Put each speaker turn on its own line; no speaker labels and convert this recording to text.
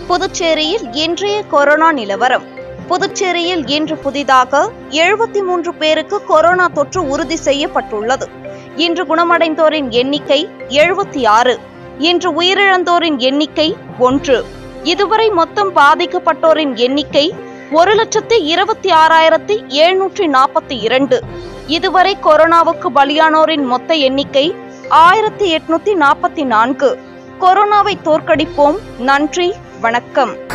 புதுச்சேரியில் இன்றைய கொரோனா நிலவரம் புதுச்சேரியில் இன்று புதிதாக எழுபத்தி மூன்று பேருக்கு கொரோனா தொற்று உறுதி செய்யப்பட்டுள்ளது இன்று குணமடைந்தோரின் எண்ணிக்கை எழுபத்தி ஆறு இன்று உயிரிழந்தோரின் எண்ணிக்கை ஒன்று இதுவரை மொத்தம் பாதிக்கப்பட்டோரின் எண்ணிக்கை ஒரு லட்சத்து இருபத்தி ஆறாயிரத்தி எழுநூற்றி நாற்பத்தி இரண்டு இதுவரை கொரோனாவுக்கு பலியானோரின் மொத்த எண்ணிக்கை ஆயிரத்தி எட்நூத்தி நாற்பத்தி நான்கு கொரோனாவை தோற்கடிப்போம் நன்றி வணக்கம்